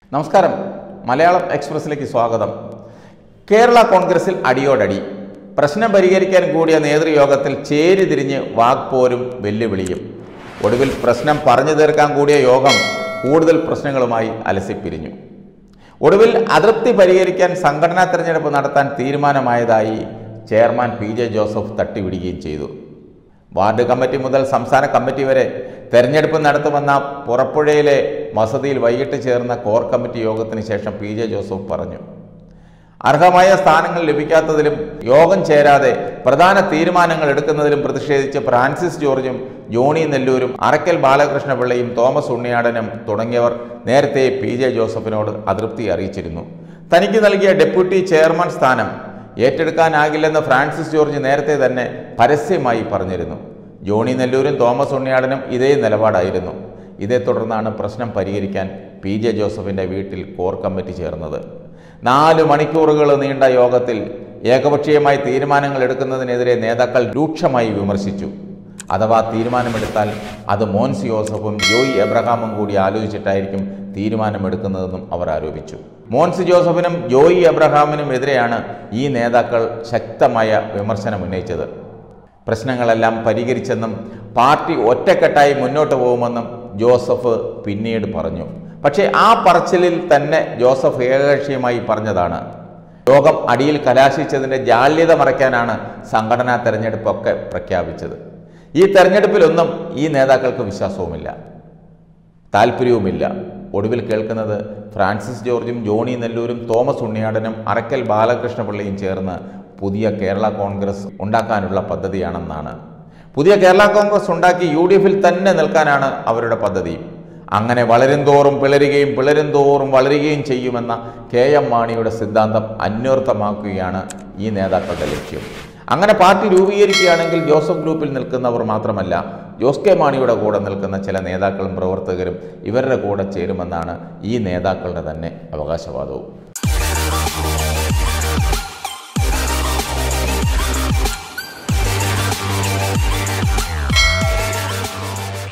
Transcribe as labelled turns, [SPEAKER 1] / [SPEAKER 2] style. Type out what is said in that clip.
[SPEAKER 1] നമസ്കാരം മലയാളം എക്സ്പ്രസിലേക്ക് സ്വാഗതം കേരള കോൺഗ്രസിൽ അടിയോടടി പ്രശ്നം പരിഹരിക്കാൻ കൂടിയ നേതൃയോഗത്തിൽ ചേരി തിരിഞ്ഞ് വാക്പോരും വെല്ലുവിളിയും ഒടുവിൽ പ്രശ്നം പറഞ്ഞു തീർക്കാൻ കൂടിയ യോഗം കൂടുതൽ പ്രശ്നങ്ങളുമായി അലസിപ്പിരിഞ്ഞു ഒടുവിൽ അതൃപ്തി പരിഹരിക്കാൻ സംഘടനാ തെരഞ്ഞെടുപ്പ് നടത്താൻ തീരുമാനമായതായി ചെയർമാൻ പി ജെ ജോസഫ് തട്ടിവിടുകയും ചെയ്തു വാർഡ് കമ്മിറ്റി മുതൽ സംസ്ഥാന കമ്മിറ്റി വരെ തെരഞ്ഞെടുപ്പ് നടത്തുമെന്ന പുറപ്പുഴയിലെ വസതിയിൽ വൈകിട്ട് ചേർന്ന കോർ കമ്മിറ്റി യോഗത്തിന് ശേഷം പി ജെ ജോസഫ് പറഞ്ഞു അർഹമായ സ്ഥാനങ്ങൾ ലഭിക്കാത്തതിലും യോഗം ചേരാതെ പ്രധാന തീരുമാനങ്ങൾ എടുക്കുന്നതിലും പ്രതിഷേധിച്ച് ഫ്രാൻസിസ് ജോർജും ജോണി നെല്ലൂരും അറക്കൽ ബാലകൃഷ്ണപിള്ളയും തോമസ് ഉണ്ണിയാടനും തുടങ്ങിയവർ നേരത്തെ പി ജെ ജോസഫിനോട് അതൃപ്തി അറിയിച്ചിരുന്നു തനിക്ക് നൽകിയ ഡെപ്യൂട്ടി ചെയർമാൻ സ്ഥാനം ഏറ്റെടുക്കാനാകില്ലെന്ന് ഫ്രാൻസിസ് ജോർജ് നേരത്തെ തന്നെ പരസ്യമായി പറഞ്ഞിരുന്നു ജോണി നെല്ലൂരും തോമസ് ഉണ്ണിയാടനും ഇതേ നിലപാടായിരുന്നു ഇതേ തുടർന്നാണ് പ്രശ്നം പരിഹരിക്കാൻ പി ജെ ജോസഫിൻ്റെ വീട്ടിൽ കോർ കമ്മിറ്റി ചേർന്നത് നാല് മണിക്കൂറുകൾ നീണ്ട യോഗത്തിൽ ഏകപക്ഷീയമായി തീരുമാനങ്ങൾ എടുക്കുന്നതിനെതിരെ നേതാക്കൾ രൂക്ഷമായി വിമർശിച്ചു അഥവാ തീരുമാനമെടുത്താൽ അത് മോൻസ് യോസഫും ജോയി എബ്രഹാമും കൂടി ആലോചിച്ചിട്ടായിരിക്കും തീരുമാനമെടുക്കുന്നതെന്നും അവർ ആരോപിച്ചു മോൻസ് ജോസഫിനും ജോയി എബ്രഹാമിനും എതിരെയാണ് ഈ നേതാക്കൾ ശക്തമായ വിമർശനം ഉന്നയിച്ചത് പ്രശ്നങ്ങളെല്ലാം പരിഹരിച്ചെന്നും പാർട്ടി ഒറ്റക്കെട്ടായി മുന്നോട്ട് പോകുമെന്നും ജോസഫ് പിന്നീട് പറഞ്ഞു പക്ഷേ ആ പറച്ചിലിൽ തന്നെ ജോസഫ് ഏകകക്ഷിയുമായി പറഞ്ഞതാണ് യോഗം അടിയിൽ കലാശിച്ചതിൻ്റെ ജാള്യത മറയ്ക്കാനാണ് സംഘടനാ തെരഞ്ഞെടുപ്പൊക്കെ പ്രഖ്യാപിച്ചത് ഈ തെരഞ്ഞെടുപ്പിലൊന്നും ഈ നേതാക്കൾക്ക് വിശ്വാസവുമില്ല താല്പര്യവുമില്ല ഒടുവിൽ കേൾക്കുന്നത് ഫ്രാൻസിസ് ജോർജും ജോണി നെല്ലൂരും തോമസ് ഉണ്ണിയാടനും അറക്കൽ ബാലകൃഷ്ണപിള്ളയും ചേർന്ന് പുതിയ കേരള കോൺഗ്രസ് ഉണ്ടാക്കാനുള്ള പദ്ധതിയാണെന്നാണ് പുതിയ കേരള കോൺഗ്രസ് ഉണ്ടാക്കി യു ഡി എഫിൽ തന്നെ നിൽക്കാനാണ് അവരുടെ പദ്ധതി അങ്ങനെ വളരും തോറും പിളരുകയും പിളരും തോറും വളരുകയും ചെയ്യുമെന്ന കെ എം മാണിയുടെ സിദ്ധാന്തം അന്വർത്ഥമാക്കുകയാണ് ഈ നേതാക്കളുടെ ലക്ഷ്യം അങ്ങനെ പാർട്ടി രൂപീകരിക്കുകയാണെങ്കിൽ ജോസഫ് ഗ്രൂപ്പിൽ നിൽക്കുന്നവർ മാത്രമല്ല ജോസ് കെ മാണിയുടെ കൂടെ നിൽക്കുന്ന ചില നേതാക്കളും പ്രവർത്തകരും ഇവരുടെ കൂടെ ചേരുമെന്നാണ് ഈ നേതാക്കളുടെ തന്നെ അവകാശവാദവും